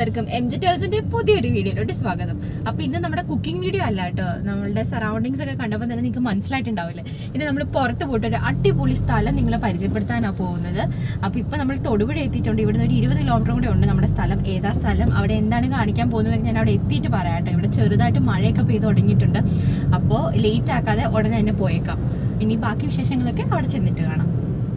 എല്ലാവർക്കും M G ടേൽസിന്റെ പുതിയൊരു വീഡിയോയിലോട്ട് സ്വാഗതം അപ്പൊ ഇന്ന് നമ്മുടെ കുക്കിംഗ് വീഡിയോ അല്ല കേട്ടോ നമ്മളുടെ സറൗണ്ടിങ്സ് ഒക്കെ കണ്ടപ്പോൾ തന്നെ നിങ്ങൾക്ക് മനസ്സിലായിട്ടുണ്ടാവില്ലേ ഇത് നമ്മൾ പുറത്ത് പോയിട്ട് ഒരു അടിപൊളി സ്ഥലം നിങ്ങളെ പരിചയപ്പെടുത്താനാണ് പോകുന്നത് അപ്പൊ ഇപ്പൊ നമ്മൾ തൊടുപുഴ എത്തിയിട്ടുണ്ട് ഇവിടുന്ന് ഒരു ഇരുപത് കിലോമീറ്റർ കൂടെ ഉണ്ട് നമ്മുടെ സ്ഥലം ഏതാ സ്ഥലം അവിടെ എന്താണ് കാണിക്കാൻ പോകുന്നത് ഞാൻ അവിടെ എത്തിയിട്ട് പറയാം കേട്ടോ ഇവിടെ ചെറുതായിട്ട് മഴയൊക്കെ പെയ്ത് തുടങ്ങിയിട്ടുണ്ട് അപ്പോൾ ലേറ്റ് ആക്കാതെ ഉടനെ തന്നെ പോയേക്കാം ഇനി ബാക്കി വിശേഷങ്ങളൊക്കെ അവിടെ ചെന്നിട്ട് കാണാം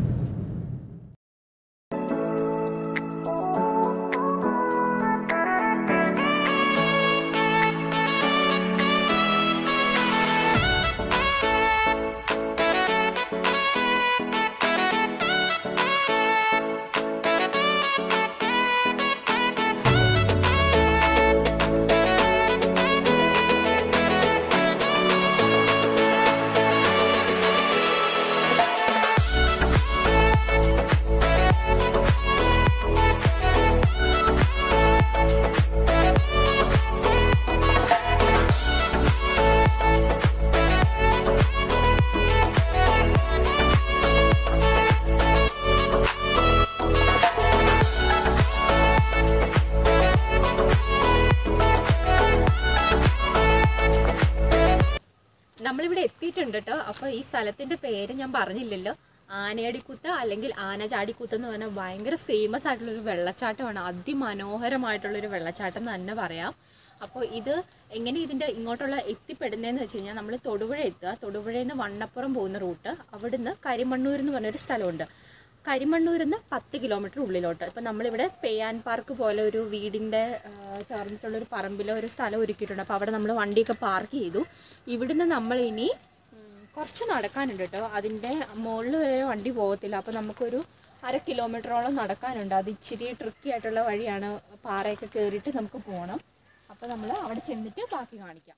നമ്മളിവിടെ എത്തിയിട്ടുണ്ട് കേട്ടോ അപ്പോൾ ഈ സ്ഥലത്തിന്റെ പേര് ഞാൻ പറഞ്ഞില്ലല്ലോ ആനയടിക്കുത്ത് അല്ലെങ്കിൽ ആനചാടിക്കുത്ത് എന്ന് പറഞ്ഞാൽ ഭയങ്കര ഫേമസ് ആയിട്ടുള്ളൊരു വെള്ളച്ചാട്ടമാണ് അതിമനോഹരമായിട്ടുള്ളൊരു വെള്ളച്ചാട്ടം എന്ന് തന്നെ പറയാം അപ്പോൾ ഇത് എങ്ങനെ ഇതിൻ്റെ ഇങ്ങോട്ടുള്ള എത്തിപ്പെടുന്നതെന്ന് വെച്ച് കഴിഞ്ഞാൽ നമ്മൾ തൊടുപുഴ എത്തുക തൊടുപുഴയിൽ നിന്ന് വണ്ണപ്പുറം പോകുന്ന റൂട്ട് അവിടുന്ന് കരിമണ്ണൂർ എന്ന് പറഞ്ഞൊരു സ്ഥലമുണ്ട് കരിമണ്ണൂരിൽ നിന്ന് പത്ത് കിലോമീറ്റർ ഉള്ളിലോട്ട് ഇപ്പം നമ്മളിവിടെ പേയാൻ പാർക്ക് പോലെ ഒരു വീടിൻ്റെ ചേർന്നിട്ടുള്ള ഒരു പറമ്പിലോ ഒരു സ്ഥലം ഒരുക്കിയിട്ടുണ്ട് അപ്പോൾ അവിടെ നമ്മൾ വണ്ടിയൊക്കെ പാർക്ക് ചെയ്തു ഇവിടുന്ന് നമ്മൾ ഇനി ഉം, കുറച്ച് നടക്കാനുണ്ട് കേട്ടോ അതിൻ്റെ മുകളിൽ വരെ വണ്ടി പോകത്തില്ല അപ്പോൾ നമുക്കൊരു അര കിലോമീറ്ററോളം നടക്കാനുണ്ട് അത് ഇച്ചിരി ട്രിക്കി ആയിട്ടുള്ള വഴിയാണ് പാറയൊക്കെ കയറിയിട്ട് നമുക്ക് പോകണം അപ്പോൾ നമ്മൾ അവിടെ ചെന്നിട്ട് ബാക്കി കാണിക്കാം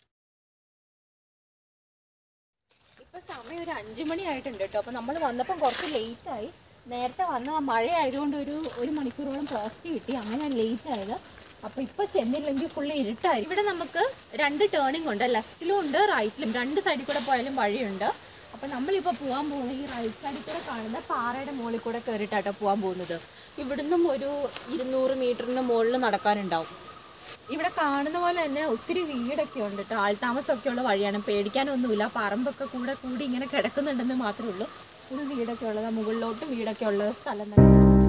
ഇപ്പൊ സമയം ഒരു അഞ്ചു മണി ആയിട്ടുണ്ട് കേട്ടോ അപ്പൊ നമ്മൾ വന്നപ്പം കുറച്ച് ലേറ്റ് ആയി നേരത്തെ വന്ന ആ മഴ ആയതുകൊണ്ട് ഒരു ഒരു മണിക്കൂറോളം പോസ്റ്റ് കിട്ടി അങ്ങനെയാണ് ലേറ്റ് ആയത് അപ്പൊ ഇപ്പൊ ചെന്നില്ലെങ്കിൽ ഫുള്ള് ഇരുട്ടായി ഇവിടെ നമുക്ക് രണ്ട് ടേണിംഗ് ഉണ്ട് ലെഫ്റ്റിലും ഉണ്ട് റൈറ്റിലും രണ്ട് സൈഡിൽ കൂടെ പോയാലും വഴിയുണ്ട് അപ്പൊ നമ്മളിപ്പോൾ പോകാൻ പോകുന്നത് ഈ റൈറ്റ് സൈഡിൽ കൂടെ കാണുന്ന പാറയുടെ മുകളിൽ കൂടെ കയറിയിട്ടാട്ടോ പോകാൻ പോകുന്നത് ഇവിടുന്നും ഒരു ഇരുന്നൂറ് മീറ്ററിന് മുകളിൽ നടക്കാനുണ്ടാവും ഇവിടെ കാണുന്ന പോലെ തന്നെ ഒത്തിരി വീടൊക്കെ ഉണ്ട് കേട്ടോ ആൾതാമസമൊക്കെ ഉള്ള വഴിയാണ് പേടിക്കാനൊന്നുമില്ല പറമ്പൊക്കെ കൂടെ കൂടി ഇങ്ങനെ കിടക്കുന്നുണ്ടെന്ന് മാത്രമേ ഉള്ളൂ ഒരു വീടൊക്കെ ഉള്ളത് മുകളിലോട്ട് വീടൊക്കെ ഉള്ള സ്ഥലം തന്നെ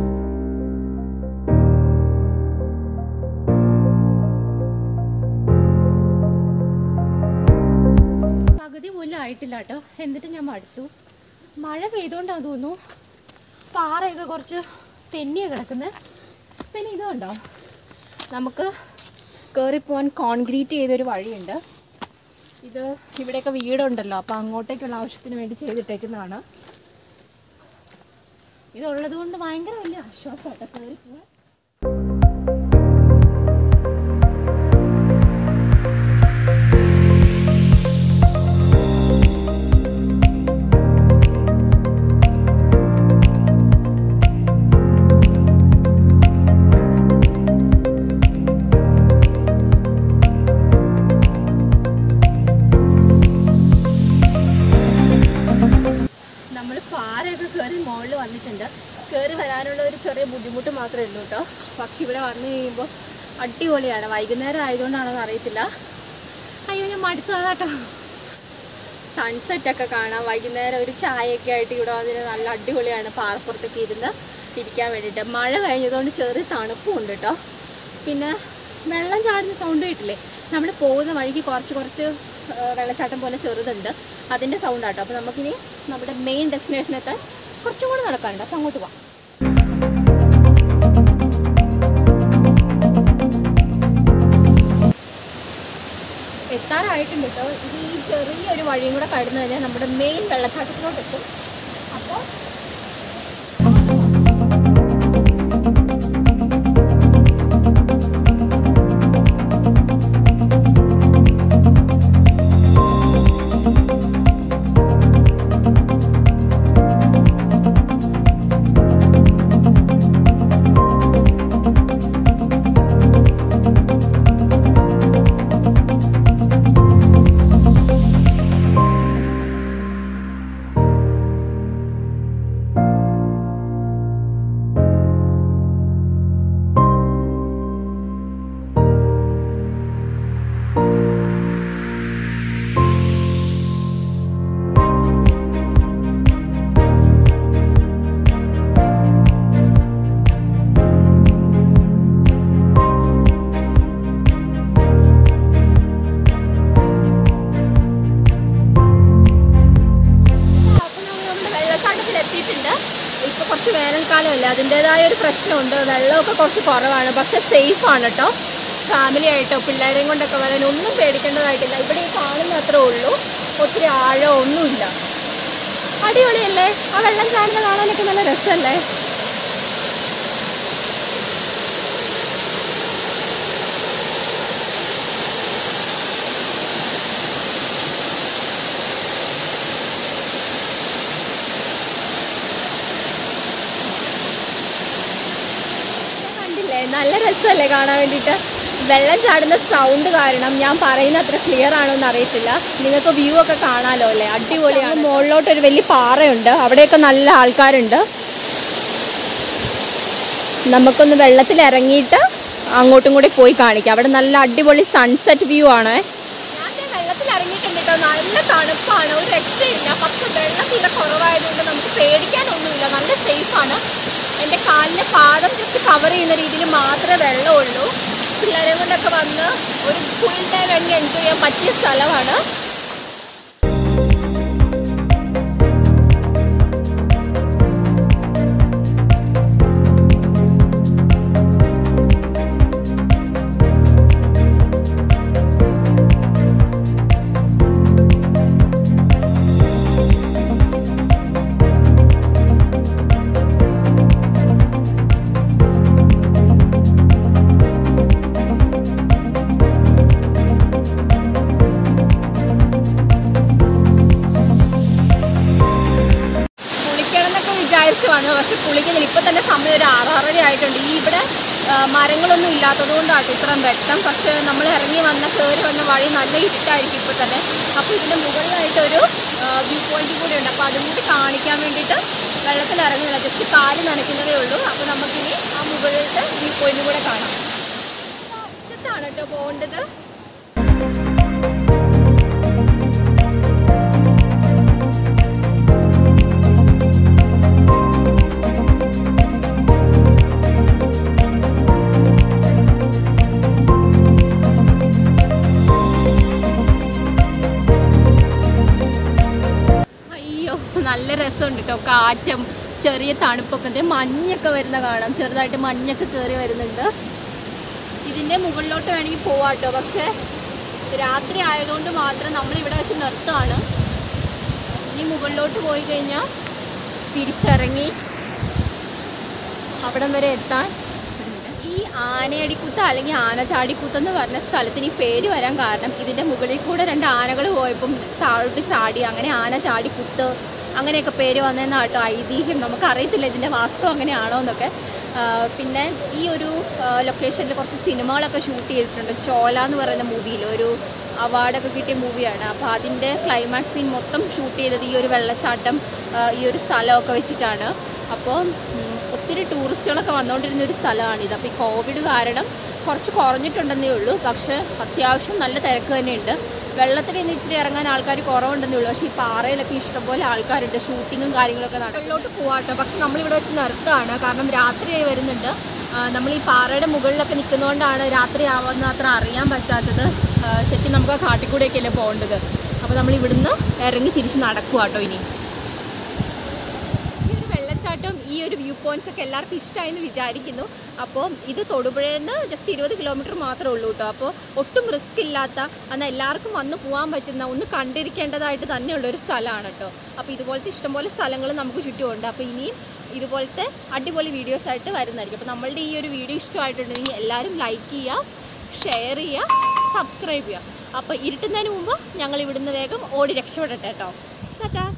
പകുതി പോലും ആയിട്ടില്ല കേട്ടോ എന്നിട്ട് ഞാൻ മടുത്തു മഴ പെയ്തുകൊണ്ടാന്ന് തോന്നുന്നു പാറയൊക്കെ കുറച്ച് തെന്നിയാണ് കിടക്കുന്നത് പിന്നെ ഇത് കണ്ടോ നമുക്ക് കയറിപ്പോവാൻ കോൺക്രീറ്റ് ചെയ്തൊരു വഴിയുണ്ട് ഇത് ഇവിടെയൊക്കെ വീടുണ്ടല്ലോ അപ്പോൾ അങ്ങോട്ടേക്കുള്ള ആവശ്യത്തിന് വേണ്ടി ചെയ്തിട്ടേക്കുന്നതാണ് ഇതുള്ളത് കൊണ്ട് ഭയങ്കര വലിയ ആശ്വാസമാട്ടോ കയറി പോവാൻ നമ്മൾ പാറയൊക്കെ കയറി മുകളിൽ വന്നിട്ടുണ്ട് കയറി വരാനുള്ള ഒരു ചെറിയ ബുദ്ധിമുട്ട് മാത്രമേ ഉള്ളൂ കേട്ടോ പക്ഷെ ഇവിടെ വന്നു കഴിയുമ്പോൾ അടിപൊളിയാണ് വൈകുന്നേരം ആയതുകൊണ്ടാണെന്ന് അറിയത്തില്ല അയ്യോ ഞാൻ മടുത്തതാട്ടോ സൺസെറ്റ് ഒക്കെ കാണാം വൈകുന്നേരം ഒരു ചായയൊക്കെ ആയിട്ട് ഇവിടെ വന്നിട്ട് നല്ല അടിപൊളിയാണ് പാറപ്പുറത്തൊക്കെ ഇരുന്ന് ഇരിക്കാൻ വേണ്ടിയിട്ട് മഴ കഴിഞ്ഞതുകൊണ്ട് ചെറിയ തണുപ്പും ഉണ്ട് കേട്ടോ പിന്നെ വെള്ളം ചാടുന്ന സൗണ്ട് കേട്ടില്ലേ നമ്മൾ പോകുന്ന വഴിക്ക് കുറച്ച് കുറച്ച് ആ, വെള്ളച്ചാട്ടം പോലെ ചെറുതുണ്ട് അതിൻ്റെ സൗണ്ട് ആട്ടോ അപ്പോൾ നമുക്കിനി നമ്മുടെ മെയിൻ ഡെസ്റ്റിനേഷനെത്താൻ കുറച്ചും കൂടെ നടക്കാനുണ്ട് അപ്പോൾ അങ്ങോട്ട് പോവാം എത്താറായിട്ടുണ്ട് കേട്ടോ ഇത് ഈ ചെറിയൊരു വഴിയും കൂടെ കടന്നു കഴിഞ്ഞാൽ നമ്മുടെ മെയിൻ വെള്ളച്ചാട്ടത്തിലോട്ട് എത്തും അപ്പോൾ വേനൽക്കാലമല്ലേ അതിൻ്റെതായ ഒരു പ്രശ്നമുണ്ട് വെള്ളമൊക്കെ കുറച്ച് കുറവാണ് പക്ഷെ സേഫ് ആണ് കേട്ടോ ഫാമിലി ആയിട്ടോ പിള്ളേരെയും കൊണ്ടൊക്കെ വരാൻ ഒന്നും പേടിക്കേണ്ടതായിട്ടില്ല ഇവിടെ ഈ കാണുന്ന അത്രേ ഉള്ളൂ ഒത്തിരി ആഴോ ഒന്നുമില്ല അടിപൊളിയല്ലേ ആ വെള്ളം ചാടുന്ന കാണാനൊക്കെ നല്ല രസമല്ലേ കണ്ടില്ലേ നല്ല രസമല്ലേ കാണാൻ വേണ്ടിയിട്ട് വെള്ളം ചാടുന്ന സൗണ്ട് കാരണം ഞാൻ പറയുന്ന അത്ര ക്ലിയർ ആണോ എന്ന് അറിയത്തില്ല നിങ്ങൾക്ക് വ്യൂ ഒക്കെ കാണാലോ അല്ലേ അടിപൊളിയാണ് മുകളിലോട്ട് ഒരു വലിയ പാറയുണ്ട് അവിടെയൊക്കെ നല്ല ആൾക്കാരുണ്ട് നമുക്കൊന്ന് വെള്ളത്തിൽ ഇറങ്ങിയിട്ട് അങ്ങോട്ടും കൂടി പോയി കാണിക്കാം അവിടെ നല്ല അടിപൊളി സൺസെറ്റ് വ്യൂ ആണ് ഞാൻ വെള്ളത്തിൽ ഇറങ്ങിയിട്ടുണ്ട് കേട്ടോ നല്ല തണുപ്പാണ് ഒരു രക്ഷയില്ല പക്ഷെ വെള്ളം തീരെ കുറവായതുകൊണ്ട് നമുക്ക് പേടിക്കാനൊന്നുമില്ല നല്ല സേഫാണ് എൻ്റെ കാലിൻ്റെ പാദം ജസ്റ്റ് കവർ ചെയ്യുന്ന രീതിയിൽ മാത്രമേ വെള്ളമുള്ളൂ പിള്ളേരെ കൊണ്ടൊക്കെ വന്ന് ഒരു ഫുൾ ഡേ വേണമെങ്കിൽ എൻജോയ് ചെയ്യാൻ പറ്റിയ സ്ഥലമാണ് കുളിക്കണം എന്നൊക്കെ വിചാരിച്ച് വന്നു പക്ഷെ കുളിക്കുന്നില്ല ഇപ്പം തന്നെ സമയം ഒരു ആറാറര ആയിട്ടുണ്ട് ഈ ഇവിടെ ആ, മരങ്ങളൊന്നും ഇല്ലാത്തത് കൊണ്ടാണ് ഇത്രയും വെട്ടം പക്ഷെ നമ്മൾ ഇറങ്ങി വന്ന കയറി വന്ന വഴി നല്ല ഇരുട്ടായിരിക്കും ഇപ്പോൾ തന്നെ അപ്പോൾ ഇതിൻ്റെ മുകളിലായിട്ടൊരു വ്യൂ പോയിന്റ് കൂടി ഉണ്ട് അപ്പോൾ അതും കൂടി കാണിക്കാൻ വേണ്ടിയിട്ട് വെള്ളത്തിൽ ഇറങ്ങുന്നില്ല ജസ്റ്റ് കാല് നനയ്ക്കുന്നതേ ഉള്ളൂ അപ്പോൾ നമുക്കിനി ആ മുകളിലത്തെ വ്യൂ പോയിന്റ് കൂടെ കാണാം ഇതാണ് കേട്ടോ പോകേണ്ടത് അയ്യോ നല്ല രസമുണ്ട് കേട്ടോ കാറ്റും ചെറിയ തണുപ്പൊക്കെ ഉണ്ട് മഞ്ഞൊക്കെ വരുന്ന കാണാം ചെറുതായിട്ട് മഞ്ഞൊക്കെ കയറി വരുന്നുണ്ട് ഇതിൻ്റെ മുകളിലോട്ട് വേണമെങ്കിൽ പോവാം കേട്ടോ പക്ഷേ രാത്രി ആയതുകൊണ്ട് മാത്രം നമ്മൾ ഇവിടെ വെച്ച് നിർത്തുകയാണ് ഇനി മുകളിലോട്ട് പോയി കഴിഞ്ഞാൽ തിരിച്ചിറങ്ങി അവിടം വരെ എത്താൻ ഈ ആനയടിക്കുത്ത് അല്ലെങ്കിൽ ആനചാടിക്കുത്ത് എന്ന് പറഞ്ഞ സ്ഥലത്തിന് ഈ പേര് വരാൻ കാരണം ഇതിൻ്റെ മുകളിൽ കൂടെ രണ്ട് ആനകൾ പോയപ്പം താഴോട്ട് ചാടി അങ്ങനെ ആന ചാടിക്കുത്ത് അങ്ങനെയൊക്കെ പേര് വന്നതെന്നാണ് കേട്ടോ ഐതിഹ്യം നമുക്കറിയത്തില്ല ഇതിൻ്റെ വാസ്തവം അങ്ങനെയാണോ എന്നൊക്കെ ആ, പിന്നെ ഈ ഒരു ലൊക്കേഷനിൽ കുറച്ച് സിനിമകളൊക്കെ ഷൂട്ട് ചെയ്തിട്ടുണ്ട് ചോല എന്ന് പറയുന്ന മൂവിയിൽ ഒരു അവാർഡൊക്കെ കിട്ടിയ മൂവിയാണ് അപ്പോൾ അതിൻ്റെ ക്ലൈമാക്സ് സീൻ മൊത്തം ഷൂട്ട് ചെയ്തത് ഈ ഒരു വെള്ളച്ചാട്ടം ആ, ഈ ഒരു സ്ഥലമൊക്കെ വെച്ചിട്ടാണ് അപ്പോൾ ഉം, ഒത്തിരി ടൂറിസ്റ്റുകളൊക്കെ വന്നുകൊണ്ടിരുന്ന ഒരു സ്ഥലമാണിത് അപ്പോൾ ഈ കോവിഡ് കാരണം കുറച്ച് കുറഞ്ഞിട്ടുണ്ടെന്നേ ഉള്ളൂ പക്ഷേ അത്യാവശ്യം നല്ല തിരക്ക് തന്നെയുണ്ട് വെള്ളത്തിൽ നിന്ന് ഇച്ചിരി ഇറങ്ങാൻ ആൾക്കാർ കുറവുണ്ടെന്നേ ഉള്ളൂ പക്ഷേ ഈ പാറയിലൊക്കെ ഇഷ്ടംപോലെ ആൾക്കാരുണ്ട് ഷൂട്ടിങ്ങും കാര്യങ്ങളൊക്കെ നടക്കിലോട്ട് പോവാട്ടോ പക്ഷെ നമ്മളിവിടെ വെച്ച് നിർത്തുകയാണ് കാരണം രാത്രിയായി വരുന്നുണ്ട് ആ, നമ്മൾ ഈ പാറയുടെ മുകളിലൊക്കെ നിൽക്കുന്നതുകൊണ്ടാണ് രാത്രി ആവുന്ന അത്ര അറിയാൻ പറ്റാത്തത് ആ, ശരിക്കും നമുക്ക് ആ കാട്ടിക്കൂടെയൊക്കെയല്ലേ പോകേണ്ടത് അപ്പോൾ നമ്മൾ ഇവിടുന്ന് ഇറങ്ങി തിരിച്ച് നടക്കുക കേട്ടോ ഇനി ഈ ഒരു വെള്ളച്ചാട്ടം ഈ ഒരു വ്യൂ പോയിന്റ്സ് ഒക്കെ എല്ലാവർക്കും ഇഷ്ടമായെന്ന് വിചാരിക്കുന്നു അപ്പോൾ ഇത് തൊടുപുഴയിൽ നിന്ന് ജസ്റ്റ് ഇരുപത് കിലോമീറ്റർ മാത്രമേ ഉള്ളൂ കേട്ടോ അപ്പോൾ ഒട്ടും റിസ്ക് ഇല്ലാത്ത എന്നാൽ എല്ലാവർക്കും വന്ന് പോകാൻ പറ്റുന്ന ഒന്ന് കണ്ടിരിക്കേണ്ടതായിട്ട് തന്നെയുള്ള ഒരു സ്ഥലമാണ് കേട്ടോ അപ്പോൾ ഇതുപോലത്തെ ഇഷ്ടംപോലെ സ്ഥലങ്ങൾ നമുക്ക് ചുറ്റുമുണ്ട് അപ്പോൾ ഇനിയും ഇതുപോലത്തെ അടിപൊളി വീഡിയോസ് ആയിട്ട് വരുന്നതായിരിക്കും അപ്പോൾ നമ്മളുടെ ഈ ഒരു വീഡിയോ ഇഷ്ടമായിട്ടുണ്ടെങ്കിൽ എല്ലാവരും ലൈക്ക് ചെയ്യുക ഷെയർ ചെയ്യുക സബ്സ്ക്രൈബ് ചെയ്യുക അപ്പോൾ ഇരുട്ടുന്നതിന് മുമ്പ് ഞങ്ങൾ ഇവിടുന്ന് വേഗം ഓടി രക്ഷപ്പെടട്ടെ കേട്ടോ ടാറ്റാ